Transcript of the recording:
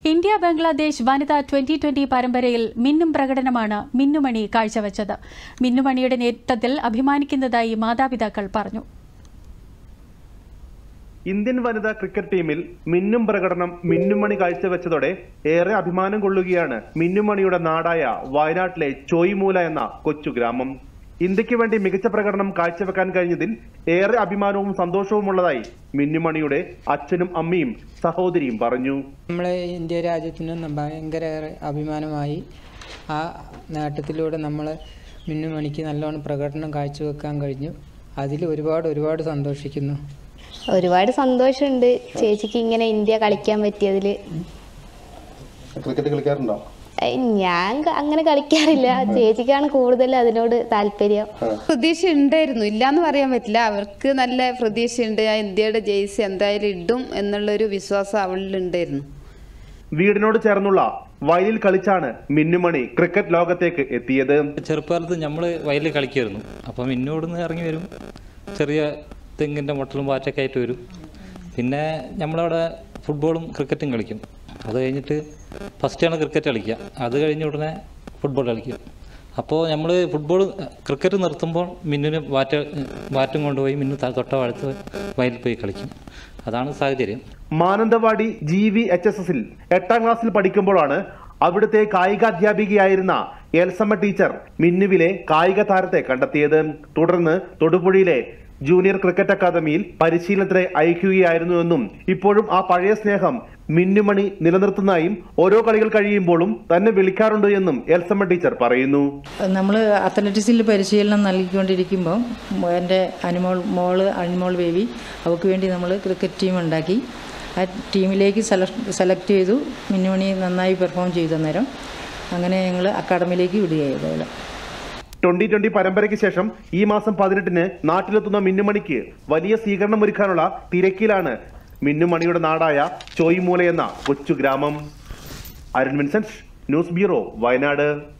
India Bangladesh വനിതാ twenty twenty പരമ്പരയിൽ മിന്നും പ്രകടനമാണ് മിന്നുമണി കാഴ്ചവെച്ചത് മിന്നുമണിയുടെ നേതൃത്വത്തിൽ അഭിമാനിക്കുന്നതായി മാതാപിതാക്കൾ പറഞ്ഞു ഇന്ത്യൻ വനിതാ ക്രിക്കറ്റ് ടീമിൽ മിന്നും പ്രകടനം മിന്നുമണി കാഴ്ചവെച്ചതോടെ ഏറെ അഭിമാനം കൊള്ളുകയാണ് മിന്നുമണിയുടെ നാടായ വയനാട്ടിലെ ചോയ്മൂല എന്ന കൊച്ചു ഗ്രാമം ഇന്ത്യക്ക് വേണ്ടി മികച്ച പ്രകടനം കാഴ്ചവെക്കാൻ കഴിഞ്ഞതിൽ ഏറെ അഭിമാനവും സന്തോഷവുമുള്ളതായി മിന്നുമണിയുടെ അച്ഛനും അമ്മയും സഹോദരിയും പറഞ്ഞു നമ്മളെ ഇന്ത്യ രാജ്യത്തിന് ന- ഭയങ്കര ഏറെ അഭിമാനമായി ആ നേട്ടത്തിലൂടെ നമ്മൾ മിന്നുമണിക്ക് നല്ലോണം പ്രകടനം കാഴ്ചവെക്കാൻ കഴിഞ്ഞു അതിൽ ഒരുപാട് ഒരുപാട് സന്തോഷിക്കുന്നു ഒരുപാട് സന്തോഷമുണ്ട് ചേച്ചിക്ക് ഇങ്ങനെ ഇന്ത്യ കളിക്കാൻ പറ്റിയതിൽ ക്രിക്കറ്റ് കളിക്കാറുണ്ടോ ഞാൻ ക- അങ്ങനെ കളിക്കാറില്ല ചേച്ചിക്കാണ് കൂടുതൽ അതിനോട് താല്പര്യം പ്രതീക്ഷ ഉണ്ടായിരുന്നു ഇല്ലാന്ന് പറയാൻ പറ്റില്ല അവർക്ക് നല്ല പ്രതീക്ഷയുണ്ട് ആ ഇന്ത്യയുടെ ജേഴ്സി എന്തായാലും ഇടും എന്നുള്ളൊരു വിശ്വാസം അവളിലുണ്ടായിരുന്നു വീടിനോട് ചേർന്നുള്ള വയലിൽ കളിച്ചാണ് മിന്നുമണി ക്രിക്കറ്റ് ലോകത്തേക്ക് എത്തിയത് ചെറുപ്പകാലത്ത് നമ്മൾ വയലിൽ കളിക്കുമായിരുന്നു അപ്പം ഇന്നോടുന്ന് ഇറങ്ങി വരും ചെറിയ തെങ്ങിൻ്റെ മുട്ടലും പാറ്റൊക്കെ ആയിട്ട് വരും പിന്നെ നമ്മളവിടെ ഫുട്ബോളും ക്രിക്കറ്റും കളിക്കും അത് കഴിഞ്ഞിട്ട് ഫസ്റ്റാണ് ക്രിക്കറ്റ് കളിക്കുക അത് കഴിഞ്ഞ ഉടനെ ഫുട്ബോൾ കളിക്കും അപ്പോൾ നമ്മൾ ഫുട്ബോൾ ക്രിക്കറ്റ് നിർത്തുമ്പോൾ മിന്നിന് ബാറ്റ് ബാറ്റും കൊണ്ടുപോയി മിന്നു ത- തൊട്ട വഴത്ത് വയലിൽ പോയി കളിക്കും അതാണ് സാഹചര്യം Mananthavady G V H S എസിൽ എട്ടാം ക്ലാസ്സിൽ പഠിക്കുമ്പോഴാണ് അവിടുത്തെ കായികാധ്യാപികയായിരുന്ന എൽസമ്മ ടീച്ചർ മിന്നുവിലെ കായിക താരത്തെ കണ്ടെത്തിയത് തുടർന്ന് തൊടുപുഴയിലെ ജൂനിയർ ക്രിക്കറ്റ് അക്കാദമിയിൽ പരിശീലനത്തിന് അയക്കുകയായിരുന്നുവെന്നും ഇപ്പോഴും ആ പഴയ സ്നേഹം മിന്നുമണി നിലനിർത്തുന്നതായും ഓരോ കളികൾ കഴിയുമ്പോഴും തന്നെ വിളിക്കാറുണ്ട് എന്നും എൽസമ്മ ടീച്ചർ പറയുന്നു നമ്മൾ അത്ലറ്റിക്സിൽ പരിശീലനം നൽകിക്കൊണ്ടിരിക്കുമ്പോൾ എൻ്റെ അനുമോൾ മോള് അനിമോൾ ബേബി അവൾക്ക് വേണ്ടി നമ്മൾ ക്രിക്കറ്റ് ടീം ഉണ്ടാക്കി ആ ടീമിലേക്ക് സെലക്ട് സെലക്ട് ചെയ്തു മിന്നുമണി നന്നായി പെർഫോം ചെയ്തു അന്നേരം അങ്ങനെ ഞങ്ങൾ അക്കാഡമിയിലേക്ക് വിടുകയായിരുന്നു അവളെ ട്വന്റി ട്വന്റി പരമ്പരയ്ക്ക് ശേഷം ഈ മാസം പതിനെട്ടിന് നാട്ടിലെത്തുന്ന മിന്നുമണിക്ക് വലിയ സ്വീകരണം ഒരുക്കാനുള്ള തിരക്കിലാണ് മിന്നുമണിയുടെ നാടായ ചോയ്മൂല എന്ന കൊച്ചു ഗ്രാമം Arun Vincent news bureau Wayanad